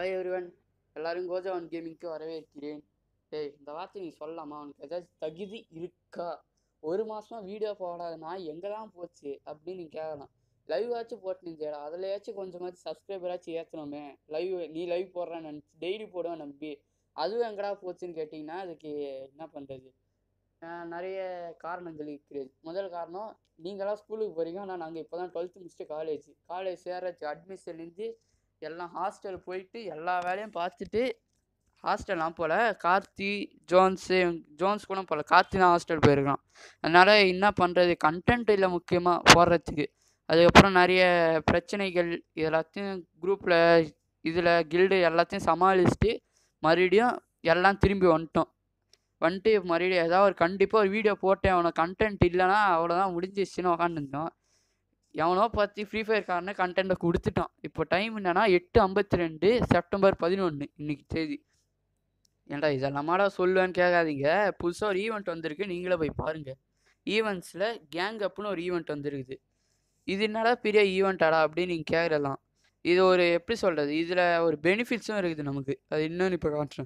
hi everyone எல்லாரும் கோஜாவன் கேமிங்க்கு வரவேற்கிறேன் டேய் இந்த வார்த்தை நீ சொல்லலாமா உனக்கு ஏதாச்சும் தகுதி இருக்கா ஒரு மாசமா வீடியோ போடாத நான் எங்கெல்லாம் போச்சு அப்படின்னு நீ கேட்கலாம் லைவ் ஆச்சும் போட்டுருந்தேடா அதுலயாச்சும் கொஞ்சமாச்சும் சப்ஸ்கிரைபராச்சும் ஏற்றணுமே லைவ் நீ லைவ் போடுறேன்னு நினச்சி டெய்லி போடுவேன் நம்பி அதுவும் எங்கடா போச்சுன்னு கேட்டிங்கன்னா அதுக்கு என்ன பண்ணுறது நிறைய காரணங்கள் இருக்கிறது முதல் காரணம் நீங்களாம் ஸ்கூலுக்கு போகிறீங்க ஆனால் நாங்கள் இப்போ தான் டுவெல்த்து முடிச்சுட்டு காலேஜ் காலேஜ் சேர்றதுக்கு அட்மிஷன்லேருந்து எல்லாம் ஹாஸ்டல் போயிட்டு எல்லா வேலையும் பார்த்துட்டு ஹாஸ்டல்லாம் போல் கார்த்தி ஜோன்ஸு ஜோன்ஸ் கூட போகல கார்த்தி தான் ஹாஸ்டல் போயிருக்கான் அதனால் என்ன பண்ணுறது கண்டென்ட் இல்லை முக்கியமாக போடுறதுக்கு அதுக்கப்புறம் நிறைய பிரச்சனைகள் இது எல்லாத்தையும் குரூப்பில் இதில் கில்டு எல்லாத்தையும் சமாளிச்சுட்டு மறுபடியும் எல்லாம் திரும்பி வந்துட்டோம் வந்துட்டு மறுபடியும் ஏதாவது ஒரு கண்டிப்பாக ஒரு வீடியோ போட்டேன் அவனை கண்டென்ட் இல்லைன்னா அவ்வளோதான் முடிஞ்சிச்சுன்னு உக்காந்துருந்தோம் எவனோ பார்த்து ஃப்ரீ ஃபயர் காரனே கண்டென்ட்டை கொடுத்துட்டான் இப்போ டைம் என்னன்னா எட்டு ஐம்பத்தி ரெண்டு செப்டம்பர் பதினொன்று இன்னைக்கு தேதி ஏன்டா இதெல்லாமாடா சொல்லுவேன்னு கேட்காதீங்க புதுசாக ஒரு ஈவெண்ட் வந்திருக்கு நீங்களே போய் பாருங்கள் ஈவெண்ட்ஸில் கேங் அப்புன்னு ஒரு ஈவெண்ட் வந்துருக்குது இது என்னடா பெரிய ஈவெண்ட்டாடா அப்படின்னு நீங்கள் கேட்கலாம் இது ஒரு எப்படி சொல்கிறது இதில் ஒரு பெனிஃபிட்ஸும் இருக்குது நமக்கு அது இன்னொன்று இப்போ காட்டுறேன்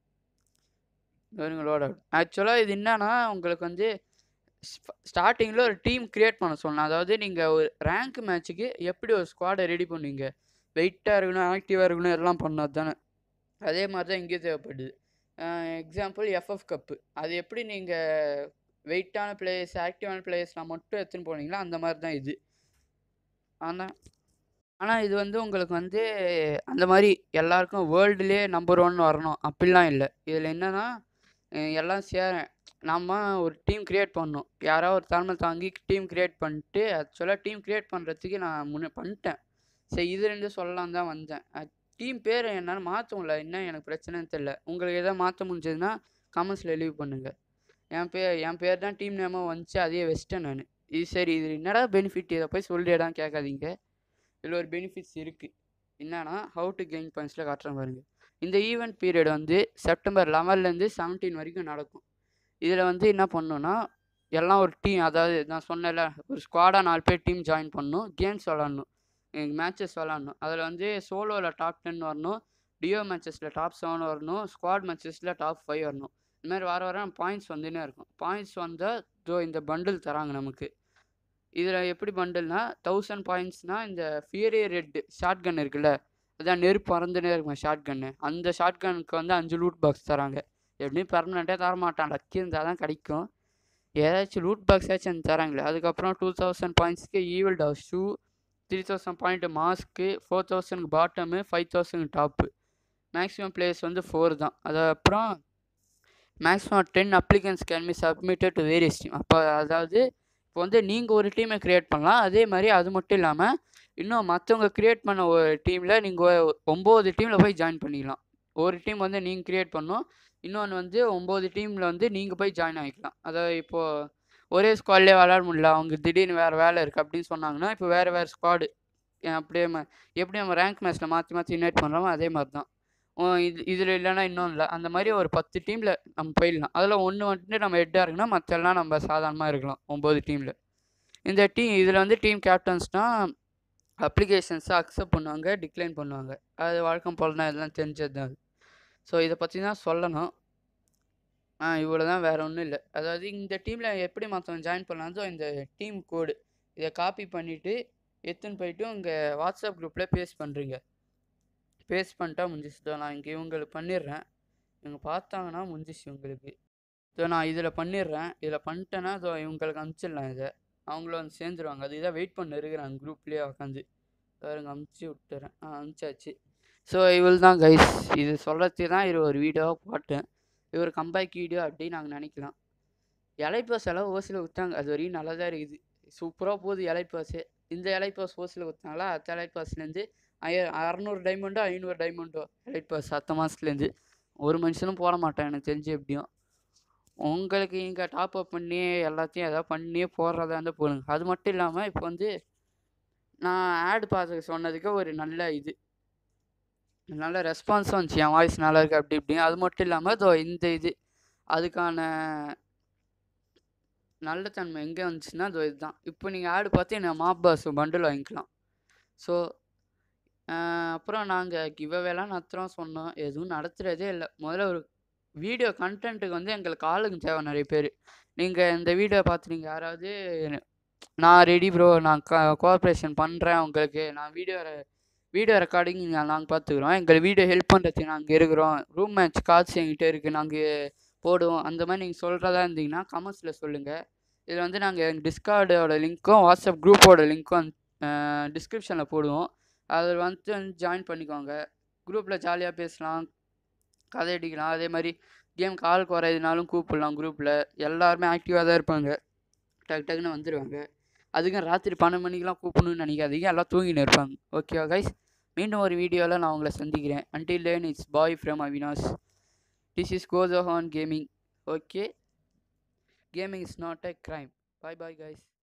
வருங்களோட ஆக்சுவலாக இது என்னன்னா உங்களுக்கு வந்து ஸ்டார்டிங்கில் ஒரு டீம் க்ரியேட் பண்ண சொல்லணும் அதாவது நீங்கள் ஒரு ரேங்க் மேட்ச்சுக்கு எப்படி ஒரு ஸ்குவாடை ரெடி பண்ணுவீங்க வெயிட்டாக இருக்கணும் ஆக்டிவாக இருக்கணும் எல்லாம் பண்ணது தானே அதே மாதிரி தான் இங்கேயும் தேவைப்படுது எக்ஸாம்பிள் எஃப்எஃப் கப்பு அது எப்படி நீங்கள் வெயிட்டான பிளேயர்ஸ் ஆக்டிவான பிளேயர்ஸ்லாம் மட்டும் எடுத்துன்னு போனீங்களோ அந்த மாதிரி தான் இது ஆனால் ஆனால் இது வந்து உங்களுக்கு வந்து அந்த மாதிரி எல்லாருக்கும் வேர்ல்டுலேயே நம்பர் ஒன் வரணும் அப்படிலாம் இல்லை இதில் என்னென்னா எல்லாம் சேர நம்ம ஒரு டீம் க்ரியேட் பண்ணணும் யாரோ ஒரு தலைமை தாங்கி டீம் க்ரியேட் பண்ணிட்டு ஆக்சுவலாக டீம் க்ரியேட் பண்ணுறதுக்கு நான் முன்னே பண்ணிட்டேன் சரி இது ரெண்டு சொல்லலாம் தான் வந்தேன் டீம் பேர் என்னால் மாற்ற முடியல என்ன எனக்கு பிரச்சனைன்னு தெரில உங்களுக்கு எதாவது மாற்ற முடிஞ்சதுன்னா கமெண்ட்ஸில் லீவ் பண்ணுங்கள் என் பேர் என் பேர் தான் டீம் நேமாக வந்துச்சு அதையே வச்சிட்டேன் நான் இது சரி இது என்னடா பெனிஃபிட் இதை போய் சொல்லிடான்னு கேட்காதீங்க இதில் ஒரு பெனிஃபிட்ஸ் இருக்குது என்னன்னா ஹவு டு கெயின் பாயிண்ட்ஸில் காட்டுறேன் பாருங்கள் இந்த ஈவெண்ட் பீரியட் வந்து செப்டம்பர் லெவன்லேருந்து செவன்டீன் வரைக்கும் நடக்கும் இதில் வந்து என்ன பண்ணணுன்னா எல்லாம் ஒரு டீம் அதாவது நான் சொன்னேன்ல ஒரு ஸ்குவாடாக நாலு பேர் டீம் ஜாயின் பண்ணணும் கேம்ஸ் விளாட்ணும் மேட்சஸ் விளாட்ணும் அதில் வந்து சோலோவில் டாப் டென் வரணும் டியோ மேட்சஸில் டாப் செவன் வரணும் ஸ்குவாட் மேட்சஸில் டாப் ஃபைவ் வரணும் இந்த மாதிரி வர வர பாயிண்ட்ஸ் வந்துன்னே இருக்கும் பாயிண்ட்ஸ் வந்தால் தோ இந்த பண்டில் தராங்க நமக்கு இதில் எப்படி பண்டில்னா தௌசண்ட் பாயிண்ட்ஸ்னால் இந்த ஃபியரி ரெட் ஷார்ட் கன் இருக்குல்ல அதான் நெருப்பு பறந்துனே இருக்கும் ஷார்ட் கன்னு அந்த ஷார்ட் கனுக்கு வந்து அஞ்சு லூட் பாக்ஸ் தராங்க எப்படியும் பெர்மனெண்ட்டாக தரமாட்டான் லக்கி இருந்தால் தான் கிடைக்கும் ஏதாச்சும் லூட் பாக்ஸ் ஏதாச்சும் தராங்களே அதுக்கப்புறம் டூ தௌசண்ட் பாயிண்ட்ஸ்க்கு ஈவில் டவ் ஷூ த்ரீ தௌசண்ட் பாயிண்ட் மாஸ்க்கு four thousand bottom five thousand top maximum players வந்து ஃபோர் தான் அதுக்கப்புறம் maximum ten applicants can be submitted to various team அப்போ அதாவது இப்போ வந்து நீங்கள் ஒரு டீமை க்ரியேட் பண்ணலாம் அதே மாதிரி அது மட்டும் இல்லாமல் இன்னும் மற்றவங்க க்ரியேட் பண்ண ஒரு டீமில் நீங்கள் ஒம்பது டீமில் போய் ஜாயின் பண்ணிக்கலாம் ஒரு டீம் வந்து நீங்கள் க்ரியேட் பண்ணணும் இன்னொன்று வந்து ஒம்பது டீமில் வந்து நீங்கள் போய் ஜாயின் ஆகிக்கலாம் அதாவது இப்போது ஒரே ஸ்குவாட்லேயே விளாட முடியல அவங்க திடீர்னு வேறு வேலை இருக்குது அப்படின்னு சொன்னாங்கன்னா இப்போ வேறு வேறு ஸ்குவாடு அப்படியே எப்படி நம்ம ரேங்க் மேட்ச்சில் மாற்றி மாற்றி இன்வைட் பண்ணுறோமோ அதே மாதிரி தான் இது இதில் இல்லைன்னா இன்னும் இல்லை அந்த மாதிரி ஒரு பத்து டீமில் நம்ம போயிடலாம் அதில் ஒன்று வந்துட்டு நம்ம ஹெட்டாக இருக்குன்னா மற்றெல்லாம் நம்ம சாதாரணமாக இருக்கலாம் ஒம்பது டீமில் இந்த டீம் இதில் வந்து டீம் கேப்டன்ஸ்னால் அப்ளிகேஷன்ஸை அக்செப்ட் பண்ணுவாங்க டிக்ளைன் பண்ணுவாங்க அது வழக்கம் போல் தான் இதெல்லாம் தெரிஞ்சது தான் ஸோ இதை பற்றி தான் சொல்லணும் ஆ இவ்வளோ தான் வேறு ஒன்றும் இல்லை அதாவது இந்த டீமில் எப்படி மற்றவங்க ஜாயின் பண்ணலாம்னோ இந்த டீம் கோடு இதை காப்பி பண்ணிவிட்டு எடுத்துன்னு போயிட்டு உங்கள் வாட்ஸ்அப் குரூப்பில் பேஸ்ட் பண்ணுறீங்க பேஸ்ட் பண்ணிட்டா முடிஞ்சிச்சு நான் இங்கே இவங்களுக்கு பண்ணிடுறேன் இவங்க பார்த்தாங்கன்னா முடிஞ்சிச்சு உங்களுக்கு ஸோ நான் இதில் பண்ணிடுறேன் இதில் பண்ணிட்டேன்னா ஸோ இவங்களுக்கு அனுப்பிச்சிடலாம் இதை அவங்களும் வந்து சேர்ந்துருவாங்க அது இதாக வெயிட் பண்ண இருக்கிறாங்க குரூப்லேயே உட்காந்து பாருங்க அமுச்சு விட்டுறேன் ஆ அனுப்பிச்சாச்சு ஸோ இவள் தான் கைஸ் இது சொல்கிறதுக்கு தான் இது ஒரு வீடியோவாக போட்டேன் இது ஒரு கம்பேக் வீடியோ அப்படின்னு நாங்கள் நினைக்கலாம் இலைப்பாஸ் எல்லாம் ஓசியில் விற்றாங்க அது வரையும் நல்லா தான் இருக்குது சூப்பராக போகுது இலைப்பாஸு இந்த இலைப்பாஸ் ஓசியில் விற்றாங்களா அடுத்த இலைப்பாஸ்லேருந்து ஐய அறநூறு டைமண்டோ ஐநூறு டைமண்டோ இலைப்பாஸ் அடுத்த மாதத்துலேருந்து ஒரு மனுஷனும் போட மாட்டான் எனக்கு தெரிஞ்சு எப்படியும் உங்களுக்கு இங்கே டாப் அப் பண்ணி எல்லாத்தையும் எதாவது பண்ணியே போடுறதா இருந்தால் போடுங்க அது மட்டும் இல்லாமல் இப்போ வந்து நான் ஆட் பார்த்து சொன்னதுக்கு ஒரு நல்ல இது நல்ல ரெஸ்பான்ஸும் வந்துச்சு என் வாய்ஸ் நல்லா இருக்குது அப்படி இப்படி அது மட்டும் இல்லாமல் இதோ இந்த இது அதுக்கான நல்ல தன்மை எங்கே வந்துச்சுன்னா இதோ இதுதான் இப்போ நீங்கள் ஆடு பார்த்து என்ன மாப் பாஸ் பண்டில் வாங்கிக்கலாம் ஸோ அப்புறம் நாங்கள் கிவ்அவேலாம் நடத்துகிறோம் சொன்னோம் எதுவும் நடத்துகிறதே இல்லை முதல்ல ஒரு வீடியோ கண்டென்ட்டுக்கு வந்து எங்களுக்கு ஆளுங்க தேவை நிறைய பேர் நீங்கள் இந்த வீடியோ பார்த்து நீங்கள் யாராவது நான் ரெடி ப்ரோ நான் க கோஆப்ரேஷன் பண்ணுறேன் உங்களுக்கு நான் வீடியோ வீடியோ ரெக்கார்டிங் நாங்கள் பார்த்துக்குறோம் எங்கள் வீடியோ ஹெல்ப் பண்ணுறதுக்கு நாங்கள் இருக்கிறோம் ரூம் மேட்ச் காசு எங்கிட்ட இருக்குது நாங்கள் போடுவோம் அந்த மாதிரி நீங்கள் சொல்கிறதா இருந்தீங்கன்னா கமெண்ட்ஸில் சொல்லுங்கள் இதில் வந்து நாங்கள் எங்கள் டிஸ்கார்டோட லிங்க்கும் வாட்ஸ்அப் குரூப்போட லிங்க்கும் டிஸ்கிரிப்ஷனில் போடுவோம் அதில் வந்து ஜாயின் பண்ணிக்கோங்க குரூப்பில் ஜாலியாக பேசலாம் கதை அடிக்கலாம் அதே மாதிரி கேம் கால் குறையுதுனாலும் கூப்பிடலாம் குரூப்பில் எல்லாருமே ஆக்டிவாக தான் இருப்பாங்க டக்கு டக்குன்னு வந்துடுவாங்க அதுக்கும் ராத்திரி பன்னெண்டு மணிக்கெலாம் கூப்பிடணும்னு நினைக்காதீங்க எல்லாம் தூங்கின்னு இருப்பாங்க ஓகேவா கைஸ் மீண்டும் ஒரு வீடியோவில் நான் உங்களை சந்திக்கிறேன் until then it's bye from Avinash this is goes on gaming okay gaming is not a crime bye bye guys